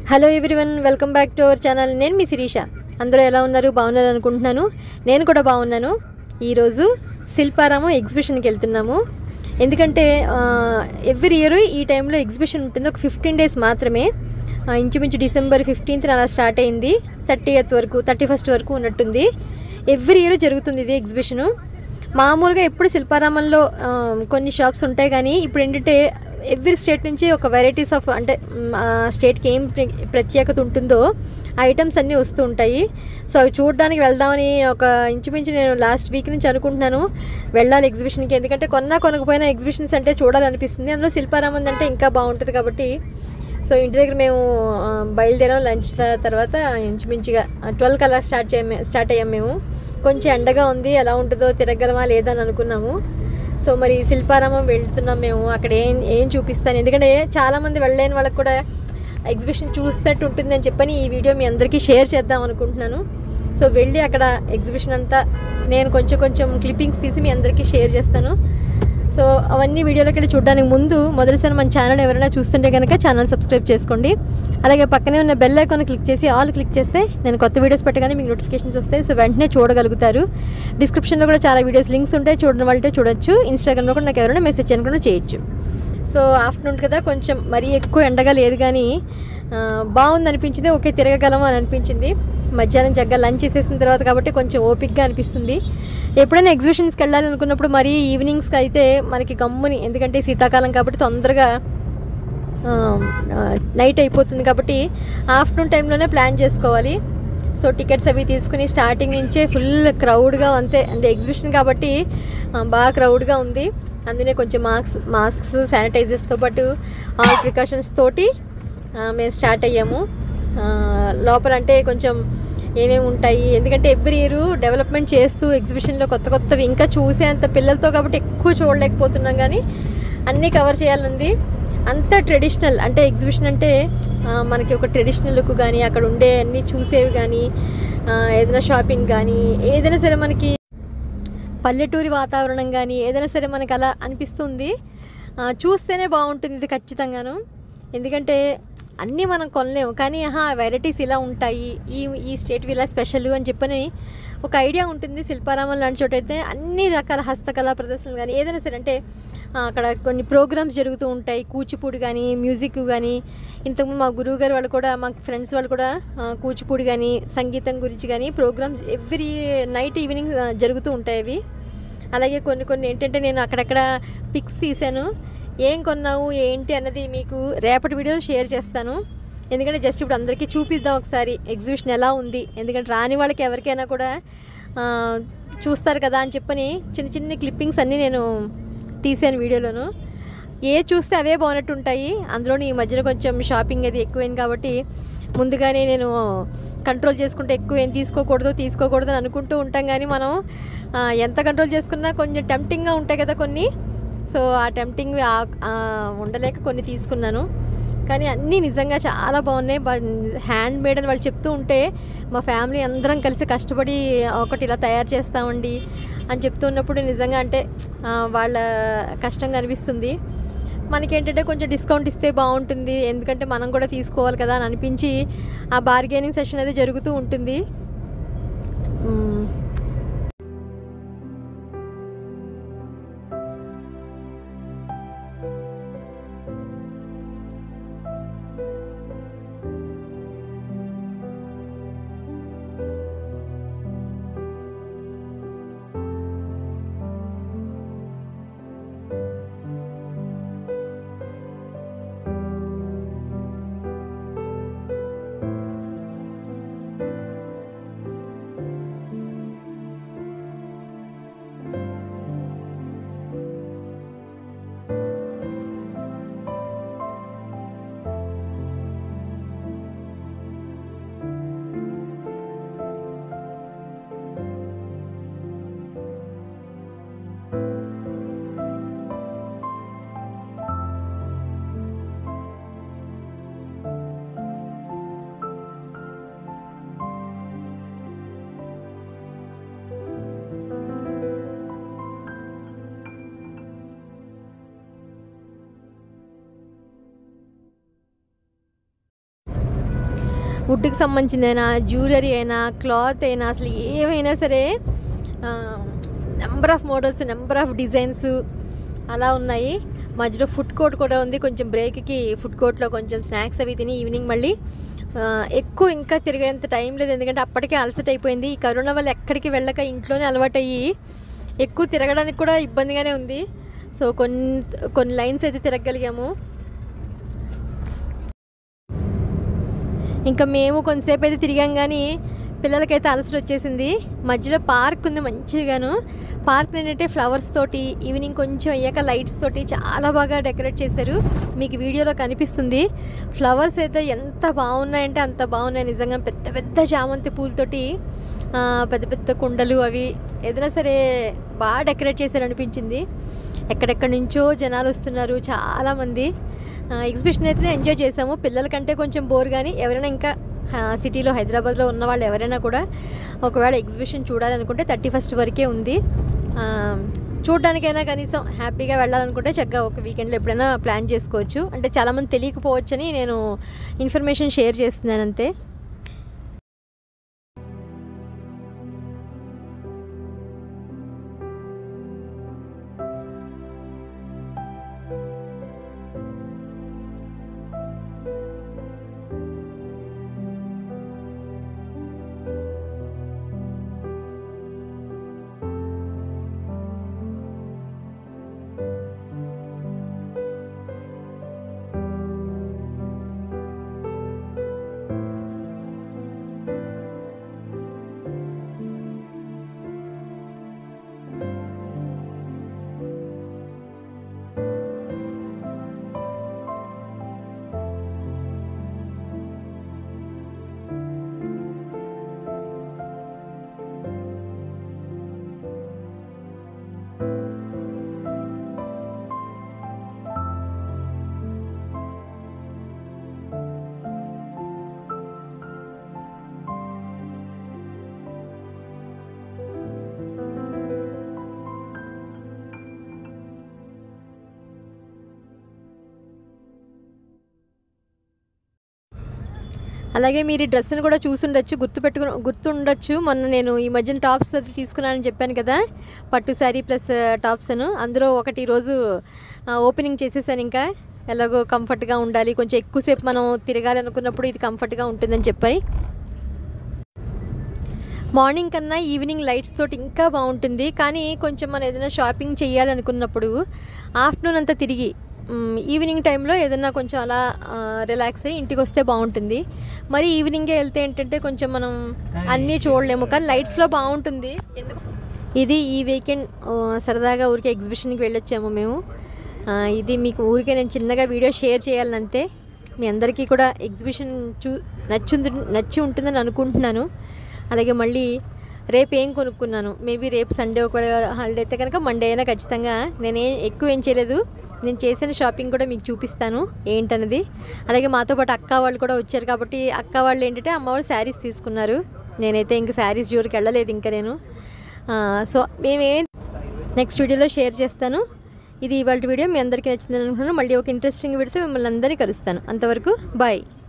Hello everyone welcome back to our channel నేను మీ శిరీష అందరూ ఎలా ఉన్నారు బాగున్నారు అనుకుంటున్నాను నేను కూడా బాగున్నాను ఈరోజు శిల్పారామం ఎగ్జిబిషన్కి వెళ్తున్నాము ఎందుకంటే ఎవ్రీ ఇయర్ ఈ టైంలో ఎగ్జిబిషన్ ఉంటుంది ఒక ఫిఫ్టీన్ డేస్ మాత్రమే ఆ, ఇంచుమించు డిసెంబర్ ఫిఫ్టీన్త్ అలా స్టార్ట్ అయింది థర్టీ వరకు థర్టీ ఫస్ట్ వరకు ఉన్నట్టుంది ఎవ్రీ ఇయర్ జరుగుతుంది ఇది ఎగ్జిబిషను మామూలుగా ఎప్పుడు శిల్పారామంలో ఆ, కొన్ని షాప్స్ ఉంటాయి కానీ ఇప్పుడు ఏంటంటే ఎవ్రీ స్టేట్ నుంచి ఒక వెరైటీస్ ఆఫ్ అంటే మ్, ఆ స్టేట్కి ఏం ప్ర- ప్రత్యేకత ఉంటుందో ఆ ఐటమ్స్ అన్నీ వస్తూ ఉంటాయి సో అవి చూడడానికి వెళ్దామని ఒక ఇంచుమించు నేను లాస్ట్ వీక్ నుంచి అనుకుంటున్నాను వెళ్ళాలి ఎగ్జిబిషన్కి ఎందుకంటే కొన్నా కొనకపోయినా ఎగ్జిబిషన్స్ అంటే చూడాలనిపిస్తుంది అందులో శిల్పారామం అంటే ఇంకా బాగుంటుంది కాబట్టి సో ఇంటి దగ్గర మేము ఆ, బయలుదేరాం లంచ్ త- తర్వాత ఇంచుమించుగా ట్వెల్వ్ కల్లా స్టార్ట్ చేయ స్టార్ట్ అయ్యాం మేము కొంచెం ఎండగా ఉంది ఎలా ఉంటుందో తిరగలమా లేదా అని అనుకున్నాము సో మరి శిల్పారామం వెళ్తున్నాం మేము అక్కడ ఏం ఏం చూపిస్తాను ఎందుకంటే చాలామంది వెళ్ళలేని వాళ్ళకి కూడా ఎగ్జిబిషన్ చూసినట్టు ఉంటుందని చెప్పని ఈ వీడియో మీ అందరికీ షేర్ చేద్దాం అనుకుంటున్నాను సో వెళ్ళి అక్కడ ఎగ్జిబిషన్ అంతా నేను కొంచెం కొంచెం క్లిప్పింగ్స్ తీసి మీ అందరికీ షేర్ చేస్తాను సో అవన్నీ వీడియోలోకి వెళ్ళి చూడడానికి ముందు మొదటిసారి మన ఛానల్ ఎవరైనా చూస్తుంటే కనుక ఛానల్ సబ్స్క్రైబ్ చేసుకోండి అలాగే పక్కనే ఉన్న బెల్ ఐకాన్ క్లిక్ చేసి ఆల్ క్లిక్ చేస్తే నేను కొత్త వీడియోస్ పెట్టగానే మీకు నోటిఫికేషన్స్ వస్తాయి సో వెంటనే చూడగలుగుతారు డిస్క్రిప్షన్లో కూడా చాలా వీడియోస్ లింక్స్ ఉంటాయి చూడడం వాళ్ళతో చూడొచ్చు ఇన్స్టాగ్రామ్లో కూడా నాకు ఎవరైనా మెసేజ్ చేయను కూడా చేయొచ్చు సో ఆఫ్టర్నూన్ కదా కొంచెం మరీ ఎక్కువ ఎండగా లేదు కానీ ఆ, బాగుంది అనిపించింది ఓకే తిరగగలం అని అనిపించింది మధ్యాహ్నం జగ్గ లంచ్ చేసేసిన తర్వాత కాబట్టి కొంచెం ఓపిక్గా అనిపిస్తుంది ఎప్పుడైనా ఎగ్జిబిషన్స్కి వెళ్ళాలి అనుకున్నప్పుడు మరీ ఈవినింగ్స్కి అయితే మనకి గమ్ముని ఎందుకంటే శీతాకాలం కాబట్టి తొందరగా నైట్ అయిపోతుంది కాబట్టి ఆఫ్టర్నూన్ టైంలోనే ప్లాన్ చేసుకోవాలి సో టికెట్స్ అవి తీసుకుని స్టార్టింగ్ నుంచే ఫుల్ క్రౌడ్గా అంతే అంటే ఎగ్జిబిషన్ కాబట్టి ఆ, బాగా క్రౌడ్గా ఉంది అందునే కొంచెం మాస్క్ మాస్క్స్ శానిటైజర్స్తో పాటు ఆల్ ప్రికాషన్స్ తోటి ఆ, మేము స్టార్ట్ అయ్యాము ఆ, లోపల అంటే కొంచెం ఏమేమి ఉంటాయి ఎందుకంటే ఎవ్రీ ఇయర్ డెవలప్మెంట్ చేస్తూ ఎగ్జిబిషన్లో కొత్త కొత్తవి ఇంకా చూసేంత పిల్లలతో కాబట్టి ఎక్కువ చూడలేకపోతున్నాం కానీ అన్నీ కవర్ చేయాలనుంది అంత ట్రెడిషనల్ అంటే ఎగ్జిబిషన్ అంటే ఆ, మనకి ఒక ట్రెడిషనల్ లుక్ కానీ అక్కడ ఉండే అన్నీ చూసేవి కానీ ఆ, ఏదైనా షాపింగ్ కానీ ఏదైనా సరే మనకి పల్లెటూరి వాతావరణం కానీ ఏదైనా సరే మనకి అలా అనిపిస్తుంది ఆ, చూస్తేనే బాగుంటుంది ఇది ఖచ్చితంగాను ఎందుకంటే అన్నీ మనం కొనలేము కానీ ఆహా వెరైటీస్ ఇలా ఉంటాయి ఈ ఈ స్టేట్ ఇలా స్పెషల్ అని చెప్పని ఒక ఐడియా ఉంటుంది శిల్పారామం లాంటి చోట అయితే అన్ని రకాల హస్తకళా ప్రదర్శనలు కానీ ఏదైనా సరే అంటే ఆ, అక్కడ కొన్ని ప్రోగ్రామ్స్ జరుగుతూ ఉంటాయి కూచిపూడి కానీ మ్యూజిక్ కానీ ఇంతకుముందు మా గురువు గారు వాళ్ళు కూడా మా ఫ్రెండ్స్ వాళ్ళు కూడా ఆ, కూచిపూడి కానీ సంగీతం గురించి కానీ ప్రోగ్రామ్స్ ఎవ్రీ నైట్ ఈవినింగ్ ఆ, జరుగుతూ ఉంటాయి అవి అలాగే కొన్ని కొన్ని ఏంటంటే నేను అక్కడక్కడ పిక్స్ తీశాను ఏం కొన్నావు ఏంటి అన్నది మీకు రేపటి వీడియోలో షేర్ చేస్తాను ఎందుకంటే జస్ట్ ఇప్పుడు అందరికీ చూపిద్దాం ఒకసారి ఎగ్జిబిషన్ ఎలా ఉంది ఎందుకంటే రాని వాళ్ళకి ఎవరికైనా కూడా ఆ, చూస్తారు కదా అని చెప్పని చిన్న చిన్న క్లిప్పింగ్స్ అన్నీ నేను తీసాను వీడియోలోను ఏ చూస్తే అవే బాగున్నట్టు ఉంటాయి అందులోని ఈ మధ్యన కొంచెం షాపింగ్ అది ఎక్కువైంది కాబట్టి ముందుగానే నేను కంట్రోల్ చేసుకుంటే ఎక్కువ ఏం తీసుకోకూడదు తీసుకోకూడదు అని అనుకుంటూ ఉంటాం కానీ మనం ఆ, ఎంత కంట్రోల్ చేసుకున్నా కొంచెం టెంప్టింగ్గా ఉంటాయి కదా కొన్ని సో ఆ టెంప్టింగ్ ఉండలేక కొన్ని తీసుకున్నాను కానీ అన్నీ నిజంగా చాలా బాగున్నాయి హ్యాండ్ మేడ్ అని వాళ్ళు చెప్తూ ఉంటే మా ఫ్యామిలీ అందరం కలిసి కష్టపడి ఒకటి ఇలా తయారు చేస్తామండి అని చెప్తూ ఉన్నప్పుడు నిజంగా అంటే ఆ, వాళ్ళ కష్టంగా అనిపిస్తుంది మనకేంటంటే కొంచెం డిస్కౌంట్ ఇస్తే బాగుంటుంది ఎందుకంటే మనం కూడా తీసుకోవాలి కదా అని అనిపించి ఆ బార్గెనింగ్ సెషన్ అది జరుగుతూ ఉంటుంది మ్మ్. వుడ్కి సంబంధించిందైనా జ్యువెలరీ అయినా క్లాత్ అయినా అసలు ఏవైనా సరే number of models number of designs అలా ఉన్నాయి మధ్యలో ఫుడ్ కోర్ట్ కూడా ఉంది కొంచెం బ్రేక్కి ఫుడ్ కోర్ట్లో కొంచెం స్నాక్స్ అవి తిని ఈవినింగ్ మళ్ళీ ఆ, ఎక్కువ ఇంకా తిరిగేంత టైం లేదు ఎందుకంటే అప్పటికే అలసట అయిపోయింది ఈ కరోనా వల్ల ఎక్కడికి వెళ్ళక ఇంట్లోనే అలవాటయ్యి ఎక్కువ తిరగడానికి కూడా ఇబ్బందిగానే ఉంది సో కొన్ని కొన్ని లైన్స్ అయితే తిరగగలిగాము ఇంకా మేము కొంతసేపు అయితే తిరిగాం కానీ పిల్లలకైతే అలసట వచ్చేసింది మధ్యలో పార్క్ ఉంది మంచిగాను పార్క్ ఏంటంటే ఫ్లవర్స్ తోటి ఈవినింగ్ కొంచెం అయ్యాక లైట్స్ తోటి చాలా బాగా డెకరేట్ చేశారు మీకు వీడియోలో కనిపిస్తుంది ఫ్లవర్స్ అయితే ఎంత బాగున్నాయంటే అంత బాగున్నాయి నిజంగా పెద్ద పెద్ద చామంతి పూలతోటి ఆ, పెద్ద పెద్ద కుండలు అవి ఏదైనా సరే బాగా డెకరేట్ చేశారు అనిపించింది ఎక్కడెక్కడి నుంచో జనాలు వస్తున్నారు చాలామంది ఎగ్జిబిషన్ అయితే ఎంజాయ్ చేసాము పిల్లల కంటే కొంచెం బోర్ కానీ ఎవరైనా ఇంకా ఆ, సిటీలో హైదరాబాద్లో ఉన్న వాళ్ళు ఎవరైనా కూడా ఒకవేళ ఎగ్జిబిషన్ చూడాలనుకుంటే థర్టీ ఫస్ట్ వరకే ఉంది ఆ, చూడడానికైనా కనీసం హ్యాపీగా వెళ్ళాలనుకుంటే చక్కగా ఒక వీకెండ్లో ఎప్పుడైనా ప్లాన్ చేసుకోవచ్చు అంటే చాలామంది తెలియకపోవచ్చని నేను ఇన్ఫర్మేషన్ షేర్ చేస్తున్నాను అంతే అలాగే మీరు ఈ డ్రెస్ని కూడా చూసుండొచ్చు గుర్తు పెట్టుకుని గుర్తుండొచ్చు మొన్న నేను ఈ మధ్యన టాప్స్ అది తీసుకున్నానని చెప్పాను కదా పట్టు శారీ ప్లస్ టాప్స్ అను అందులో ఒకటి ఈరోజు ఓపెనింగ్ చేసేసాను ఇంకా ఎలాగో కంఫర్ట్గా ఉండాలి కొంచెం ఎక్కువసేపు మనం తిరగాలి అనుకున్నప్పుడు ఇది కంఫర్ట్గా ఉంటుందని చెప్పని మార్నింగ్ కన్నా ఈవినింగ్ లైట్స్ తోటి ఇంకా బాగుంటుంది కానీ కొంచెం మనం ఏదైనా షాపింగ్ చేయాలనుకున్నప్పుడు ఆఫ్టర్నూన్ అంతా తిరిగి మ్, ఈవినింగ్ టైంలో ఏదైనా కొంచెం అలా ఆ, రిలాక్స్ అయ్యి ఇంటికి వస్తే బాగుంటుంది మరి ఈవినింగే వెళ్తే ఏంటంటే కొంచెం మనం అన్నీ చూడలేము కానీ లైట్స్లో బాగుంటుంది ఎందుకు ఇది ఈ వీకెండ్ ఆ, సరదాగా ఊరికే ఎగ్జిబిషన్కి వెళ్ళొచ్చాము మేము ఆ, ఇది మీకు ఊరికే నేను చిన్నగా వీడియో షేర్ చేయాలనంతే మీ అందరికీ కూడా ఎగ్జిబిషన్ చూ నచ్చుంది నచ్చి ఉంటుందని అనుకుంటున్నాను అలాగే మళ్ళీ రేపు ఏం కొనుక్కున్నాను మేబీ రేపు సండే ఒకవేళ హాలిడే అయితే కనుక మండే అయినా ఖచ్చితంగా నేనే ఎక్కువ ఏం చేయలేదు నేను చేసిన షాపింగ్ కూడా మీకు చూపిస్తాను ఏంటన్నది అలాగే మాతో పాటు అక్క వాళ్ళు కూడా వచ్చారు కాబట్టి అక్క వాళ్ళు ఏంటంటే అమ్మ వాళ్ళు శారీస్ తీసుకున్నారు నేనైతే ఇంకా శారీస్ జోలికి వెళ్ళలేదు ఇంకా నేను ఆ, సో మేమేం నెక్స్ట్ వీడియోలో షేర్ చేస్తాను ఇది ఇవాళ వీడియో మీ అందరికీ నచ్చిందని అనుకుంటున్నాను మళ్ళీ ఒక ఇంట్రెస్టింగ్ వీడియోతో మిమ్మల్ని అందరినీ కలుస్తాను అంతవరకు బాయ్